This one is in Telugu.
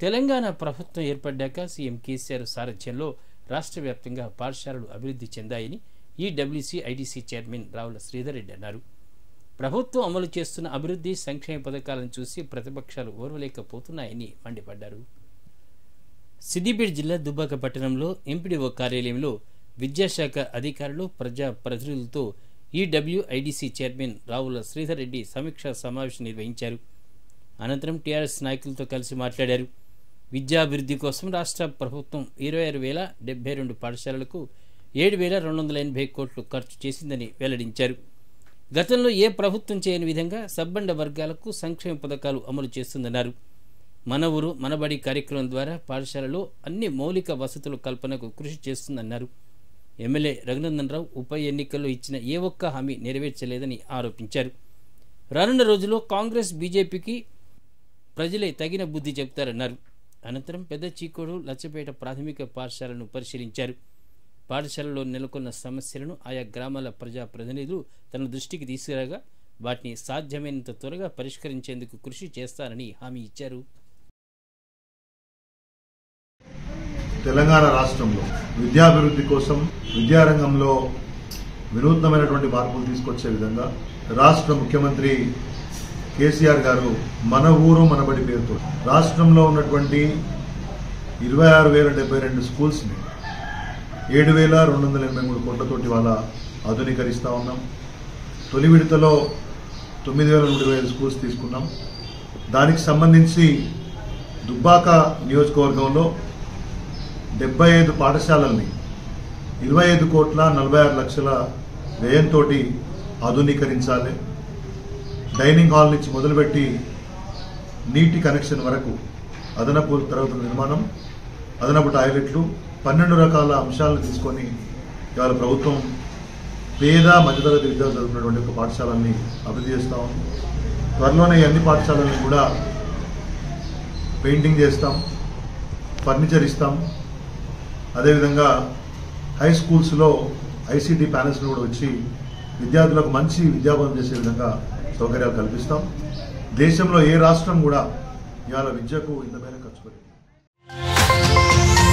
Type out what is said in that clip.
తెలంగాణ ప్రభుత్వం ఏర్పడ్డాక సీఎం కేసీఆర్ సారథ్యంలో రాష్ట్ర వ్యాప్తంగా పాఠశాలలు అభివృద్ధి చెందాయని EWC ITC chairman Ravula Sridhar Reddy అన్నారు ప్రభుత్వం అమలు చేస్తున్న అభివృద్ధి సంక్షేమ పథకాలను చూసి ప్రతిపక్షాలు ఓర్వలేకపోతున్నాయని మండిపడ్డారు సిద్దిపేట జిల్లా దుబ్బాక పట్టణంలో ఎంపీడీఓ కార్యాలయంలో విద్యాశాఖ అధికారులు ప్రజా ప్రతినిధులతో ఈడబ్ల్యూఐడిసి చైర్మన్ రావుల శ్రీధర్ రెడ్డి సమీక్షా సమావేశం నిర్వహించారు అనంతరం టీఆర్ఎస్ నాయకులతో కలిసి మాట్లాడారు విద్యాభివృద్ధి కోసం రాష్ట్ర ప్రభుత్వం ఇరవై ఆరు వేల డెబ్బై రెండు పాఠశాలలకు ఏడు వేల రెండు వందల ఎనభై కోట్లు ఖర్చు చేసిందని వెల్లడించారు గతంలో ఏ ప్రభుత్వం చేయని విధంగా సబ్బండ వర్గాలకు సంక్షేమ పథకాలు అమలు చేస్తుందన్నారు మన ఊరు మనబడి కార్యక్రమం ద్వారా పాఠశాలలో అన్ని మౌలిక వసతుల కల్పనకు కృషి చేస్తుందన్నారు ఎమ్మెల్యే రఘునందన్ రావు ఉప ఎన్నికల్లో ఇచ్చిన ఏ ఒక్క హామీ నెరవేర్చలేదని ఆరోపించారు రానున్న రోజుల్లో కాంగ్రెస్ బీజేపీకి ప్రజలే తగిన బుద్ధి చెబుతారన్నారు అనంతరం పెద్ద చీకోడు లచ్చపేట ప్రాథమిక పాఠశాలను పరిశీలించారు పాఠశాలలో నెలకొన్న సమస్యలను ఆయా గ్రామాల ప్రజా ప్రతినిధులు తన దృష్టికి తీసుకురాగా వాటిని సాధ్యమైనంత త్వరగా పరిష్కరించేందుకు కృషి చేస్తారని హామీ ఇచ్చారు తెలంగాణ రాష్ట్రంలో విద్యాభివృద్ధి కోసం విద్యారంగంలో వినూత్నమైనటువంటి మార్పులు తీసుకొచ్చే విధంగా రాష్ట్ర ముఖ్యమంత్రి కేసీఆర్ గారు మన ఊరు మనబడి పేరుతో రాష్ట్రంలో ఉన్నటువంటి ఇరవై ఆరు వేల డెబ్బై రెండు స్కూల్స్ని ఏడు వేల రెండు వందల ఎనభై మూడు కోట్లతోటి వాళ్ళ ఆధునీకరిస్తూ ఉన్నాం తొలి విడతలో తొమ్మిది వేల నూట ఇరవై ఐదు స్కూల్స్ తీసుకున్నాం దానికి సంబంధించి దుబ్బాక నియోజకవర్గంలో డెబ్బై ఐదు పాఠశాలల్ని ఇరవై ఐదు కోట్ల నలభై ఆరు లక్షల వ్యయంతో ఆధునీకరించాలి డైనింగ్ హాల్ నుంచి మొదలుపెట్టి నీటి కనెక్షన్ వరకు అదనపు తరగతుల నిర్మాణం అదనపు టాయిలెట్లు పన్నెండు రకాల అంశాలను తీసుకొని ఇవాళ ప్రభుత్వం పేద మధ్యతరగతి విద్యార్థులు చదువుకున్నటువంటి ఒక పాఠశాలని అభివృద్ధి చేస్తాం త్వరలోనే ఈ అన్ని పాఠశాలలను కూడా పెయింటింగ్ చేస్తాం ఫర్నిచర్ ఇస్తాం అదేవిధంగా హై స్కూల్స్లో ఐసీటీ ప్యానల్స్ కూడా వచ్చి విద్యార్థులకు మంచి విద్యాబోధన చేసే విధంగా సౌకర్యాలు కల్పిస్తాం దేశంలో ఏ రాష్ట్రం కూడా ఇవాళ విద్యకు ఇంత మేర ఖర్చు పెట్టింది